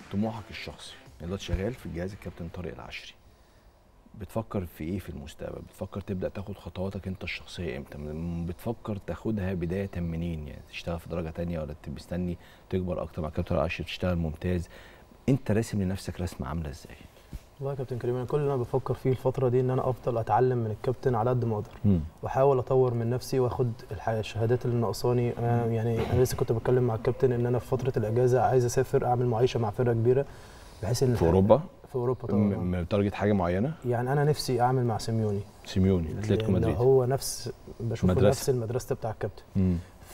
طموحك الشخصي يعني دلوقتي شغال في الجهاز الكابتن طارق العشري بتفكر في ايه في المستقبل بتفكر تبدا تاخد خطواتك انت الشخصيه امتى م- بتفكر تاخدها بدايه منين يعني تشتغل في درجه تانية ولا تبقى مستني تكبر اكتر مع كابتن العشري تشتغل ممتاز انت راسم لنفسك رسمه عامله ازاي والله يا كابتن كريم انا كل اللي انا بفكر فيه الفتره دي ان انا افضل اتعلم من الكابتن على قد ما اقدر واحاول اطور من نفسي واخد الح- الشهادات اللي ناقصاني انا يعني انا لسه كنت بتكلم مع الكابتن ان انا في فتره الاجازه عايز اسافر اعمل معايشه مع فرقه كبيره بحيث ان في اوروبا في اوروبا طبعا م- متارجت حاجه معينه يعني انا نفسي اعمل مع سيميوني سيميوني اتلتيكو لأن مدريد هو نفس بشوفه مدرسة. نفس المدرسه بتاع الكابتن مم.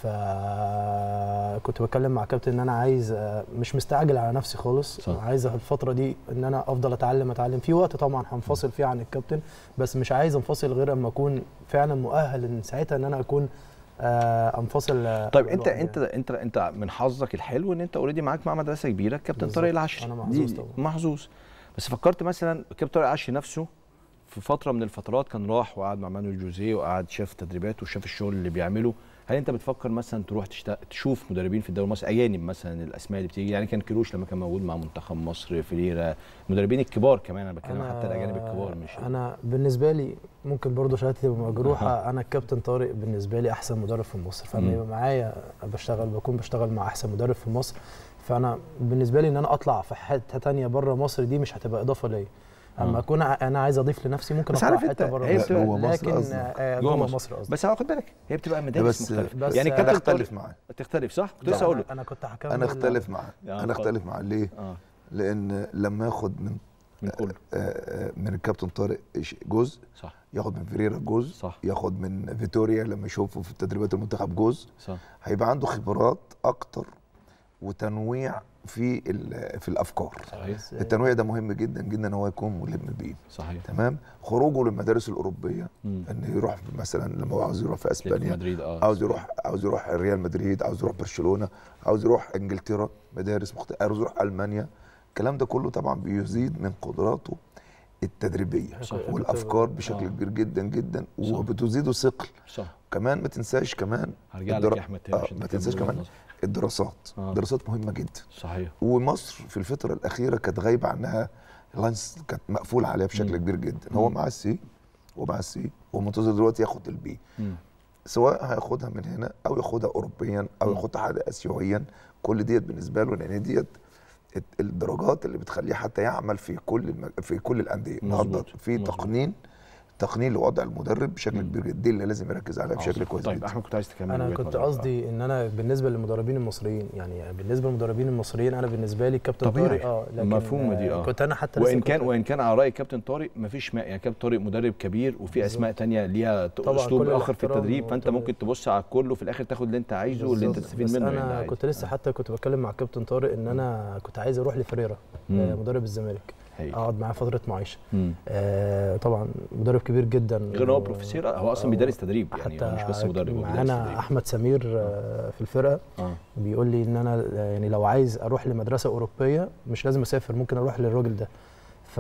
فكنت بتكلم مع كابتن ان انا عايز آه، مش مستعجل على نفسي خالص صح. عايز الفتره دي ان انا افضل اتعلم اتعلم في وقت طبعا هنفصل فيه عن الكابتن بس مش عايز انفصل غير اما اكون فعلا مؤهل ان ساعتها ان انا اكون آه، انفصل آه، طيب قبل انت الوقت انت انت انت من حظك الحلو ان انت اوريدي معاك مع مدرسه كبيره كابتن بالظبط. طارق العشري أنا دي- محظوظ طبعا. محظوظ بس فكرت مثلا كابتن طارق العشري نفسه في فتره من الفترات كان راح وقعد مع مانويل جوزيه وقعد شاف تدريباته وشاف الشغل اللي بيعمله هل انت بتفكر مثلا تروح تشت... تشوف مدربين في الدوري المصري اجانب مثلا الاسماء اللي بتيجي يعني كان كيروش لما كان موجود مع منتخب مصر فيريرا المدربين الكبار كمان انا بتكلم حتى الاجانب الكبار مش انا بالنسبه لي ممكن برضه شهادتي تبقى مجروحه انا الكابتن طارق بالنسبه لي احسن مدرب في مصر فلما مم. يبقى معايا بشتغل بكون بشتغل مع احسن مدرب في مصر فانا بالنسبه لي ان انا اطلع في حته تانية بره مصر دي مش هتبقى اضافه ليا اما آه. اكون ع- انا عايز اضيف لنفسي ممكن بس اطلع عارف انت، حته بره هي مصر بتبقى جوه مصر لكن قصدك. آه، جوه جوه مصر. مصر قصدي بس هو خد بالك هي بتبقى مدارس بس- مختلفه بس يعني انا كابتن اختلف طارق- معاه تختلف صح كنت لا، لسه اقول لك أنا- انا كنت هكمل انا اختلف معاه آه، انا اتفضل. اختلف معاه ليه اه لان لما ياخد من من كله آه، آه، من الكابتن طارق ش- جزء صح ياخد من فيريرا جزء صح. ياخد من فيتوريا لما يشوفه في تدريبات المنتخب جزء صح هيبقى عنده خبرات اكتر وتنويع في ال- في الافكار صحيح بس- التنويع ده مهم جدا جدا ان هو يكون ملم بيه صحيح تمام خروجه للمدارس الاوروبيه مم. ان يروح مثلا لما هو عاوز يروح في اتلتيكو اسبانيا مدريد اه عاوز يروح عاوز يروح ريال مدريد عاوز يروح برشلونه عاوز يروح انجلترا مدارس مختلفه عاوز يروح المانيا الكلام ده كله طبعا بيزيد من قدراته التدريبيه صح. والافكار بشكل آه. كبير جدا جدا صح. وبتزيده ثقل صح كمان ما تنساش كمان هرجع الدرا- لك يا احمد تاني آه، عشان ما تكمل تنساش وجهة كمان نظرك. الدراسات آه. الدراسات مهمه جدا صحيح ومصر في الفتره الاخيره كانت غايبه عنها لاينس كانت مقفول عليها بشكل مم. كبير جدا هو مم. مع السي ومع السي ومنتظر دلوقتي ياخد البي مم. سواء هياخدها من هنا او ياخدها اوروبيا او مم. ياخدها حاجه اسيويا كل ديت بالنسبه له لان ديت الت- الدرجات اللي بتخليه حتى يعمل في كل الم... في كل الانديه النهارده مظبوط. في مظبوط. تقنين تقنين لوضع المدرب بشكل مم. كبير جدا دي اللي لازم يركز عليها بشكل عظيم. كويس طيب جدا احمد كنت عايز تكمل انا وجهة كنت نظرك. قصدي ان انا بالنسبه للمدربين المصريين يعني بالنسبه للمدربين المصريين انا بالنسبه لي كابتن طبيعي. طارق اه لكن مفهومة دي، آه. كنت انا حتى لسه وان كنت- كان وان كان على راي كابتن طارق مفيش ما يعني كابتن طارق مدرب كبير وفي اسماء تانية ليها ت- طبعاً اسلوب كل اخر في الاحترام التدريب فانت وطبعاً. ممكن تبص على الكل وفي الاخر تاخد اللي انت عايزه واللي انت بالظبط. تستفيد بس منه يعني انا عادي. كنت لسه حتى كنت بتكلم مع كابتن طارق ان انا كنت عايز اروح لفريرا مم. آه، مدرب الزمالك هايل. اقعد معاه فتره معايشه مم. آه طبعا مدرب كبير جدا غير ان هو و- بروفيسور هو اصلا بيدرس تدريب يعني حتى هو مش بس مدرب هو بيدرس معانا تدريب. احمد سمير آه، في الفرقه اه بيقول لي ان انا آه، يعني لو عايز اروح لمدرسه اوروبيه مش لازم اسافر ممكن اروح للراجل ده ف...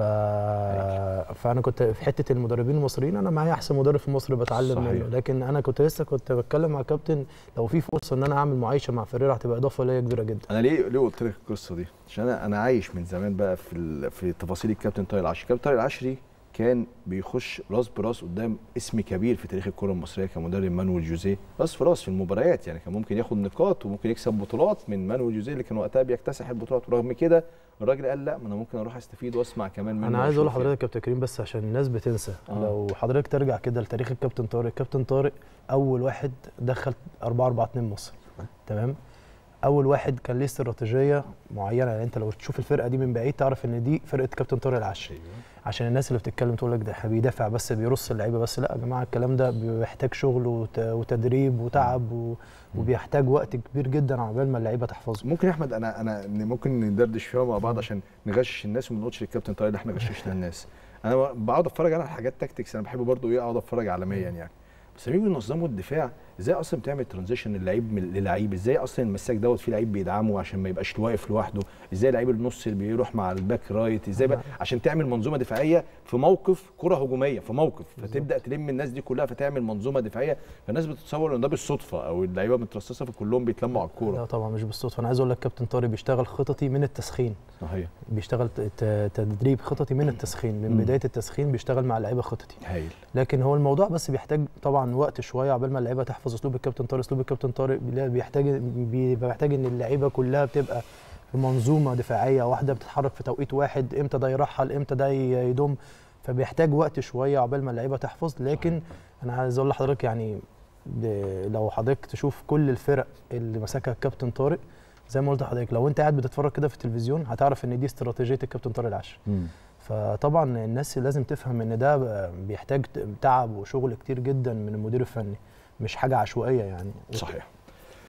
فانا كنت في حته المدربين المصريين انا معايا احسن مدرب في مصر بتعلم صحيح. منه لكن انا كنت لسه كنت بتكلم مع كابتن لو في فرصه ان انا اعمل معايشه مع فريرة هتبقى اضافه ليا كبيره جدا انا ليه ليه قلت لك القصه دي عشان انا انا عايش من زمان بقى في ال... في تفاصيل الكابتن طارق العشري الكابتن طارق العشري كان بيخش راس براس قدام اسم كبير في تاريخ الكره المصريه كمدرب مانويل جوزيه راس في راس في المباريات يعني كان ممكن ياخد نقاط وممكن يكسب بطولات من مانويل جوزيه اللي كان وقتها بيكتسح البطولات ورغم كده الراجل قال لا ما انا ممكن اروح استفيد واسمع كمان منه انا عايز اقول وأشوف لحضرتك يا كابتن كريم بس عشان الناس بتنسى آه. آه. لو حضرتك ترجع كده لتاريخ الكابتن طارق الكابتن طارق اول واحد دخل 4 4 2 مصر تمام اول واحد كان ليه استراتيجيه معينه يعني انت لو تشوف الفرقه دي من بعيد تعرف ان دي فرقه كابتن طارق العشري عشان الناس اللي بتتكلم تقول لك ده إحنا بيدافع بس بيرص اللعيبه بس لا يا جماعه الكلام ده بيحتاج شغل وت- وتدريب وتعب و- وبيحتاج وقت كبير جدا عقبال ما اللعيبه تحفظه ممكن يا احمد انا انا إن ممكن ندردش فيها مع بعض عشان نغشش الناس وما نقولش للكابتن طارق اللي احنا غششنا الناس انا بقعد اتفرج على حاجات تاكتكس انا بحب برضو ايه اقعد اتفرج عالميا يعني بس لما يجوا ينظموا الدفاع ازاي اصلا بتعمل ترانزيشن اللعيب من- للعيب ازاي اصلا المساك دوت فيه لعيب بيدعمه عشان ما يبقاش واقف لوحده ازاي لعيب النص اللي بيروح مع الباك رايت ازاي بقى عشان تعمل منظومه دفاعيه في موقف كره هجوميه في موقف فتبدا تلم الناس دي كلها فتعمل منظومه دفاعيه فالناس بتتصور ان ده بالصدفه او اللعيبه مترصصه فكلهم بيتلموا على لا الكوره طبعا مش بالصدفه انا عايز اقول لك كابتن طارق بيشتغل خططي من التسخين صحيح بيشتغل ت- ت- تدريب خططي من التسخين من مم. بدايه التسخين بيشتغل مع اللعيبه خططي هايل لكن هو الموضوع بس بيحتاج طبعا وقت شويه عقبال ما اللعيبه تحفظ اسلوب الكابتن طارق اسلوب الكابتن طارق بي- بيحتاج بيبقى محتاج ان اللعيبه كلها بتبقى في منظومه دفاعيه واحده بتتحرك في توقيت واحد امتى ده يرحل امتى ده ي- يضم فبيحتاج وقت شويه عقبال ما اللعيبه تحفظ لكن انا عايز اقول لحضرتك يعني ب- لو حضرتك تشوف كل الفرق اللي مسكها الكابتن طارق زي ما قلت لحضرتك لو انت قاعد بتتفرج كده في التلفزيون هتعرف ان دي استراتيجيه الكابتن طارق العشري فطبعا الناس لازم تفهم ان ده بيحتاج تعب وشغل كتير جدا من المدير الفني مش حاجه عشوائيه يعني صحيح